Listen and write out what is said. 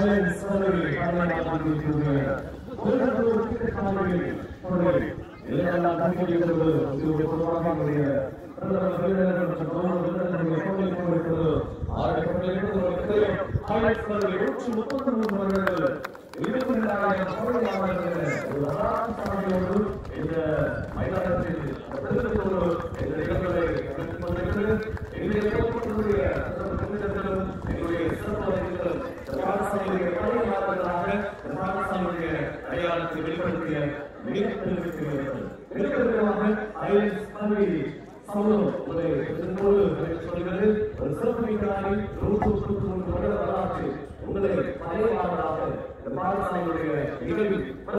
silence அவர்களை பாராட்டுகிறேன் ஒரு கிரிக்கெட் அவர்களை அவர்களை எல்லாம் கண்டுபிடிக்கிறது இது பொதுவாக நம்முடைய பிரதமர் தலைவர் மற்றும் கவர்னர் விருந்தினருடைய கோவில் கொண்டிருக்கிறது ஆறு கட்டளைகள் ஒரு கிளை ஹைலைட்ஸ் அவர்களை நூற்றி முப்பத்தி மூன்று வருடங்கள் இருபத்தி ரெண்டாயிரம் கோடி ஆவணங்கள் ஒரு வரலாற்று சாதனையோடு இந்த மைதானத்தில் பிரதிநிதிகளோடு இந்த நிகழ்வுகளை நடத்தி கொண்டிருக்கிறது எங்களுடைய இயக்கத்தினுடைய பிரதிநிதிகளும் எங்களுடைய சிறப்பு அறிஞர்களும் பாடசாலையுடைய பணியாளர்களாக பாடசாலையுடைய அடையாளத்தை வெளிப்படுத்திய மிகப்பெருமைக்குரியவர்கள் மிகப்பெருமையாக ஐஎஸ் கல்வி சமூகம் உங்களை இதன்போது சொல்கிறது ஒரு சிறப்பு மிக்கனாரி நூற்று முப்பத்தி மூன்று வருட வரலாற்று உங்களை பழைய பாடலாக பாடசாலையுடைய நிகழ்வில்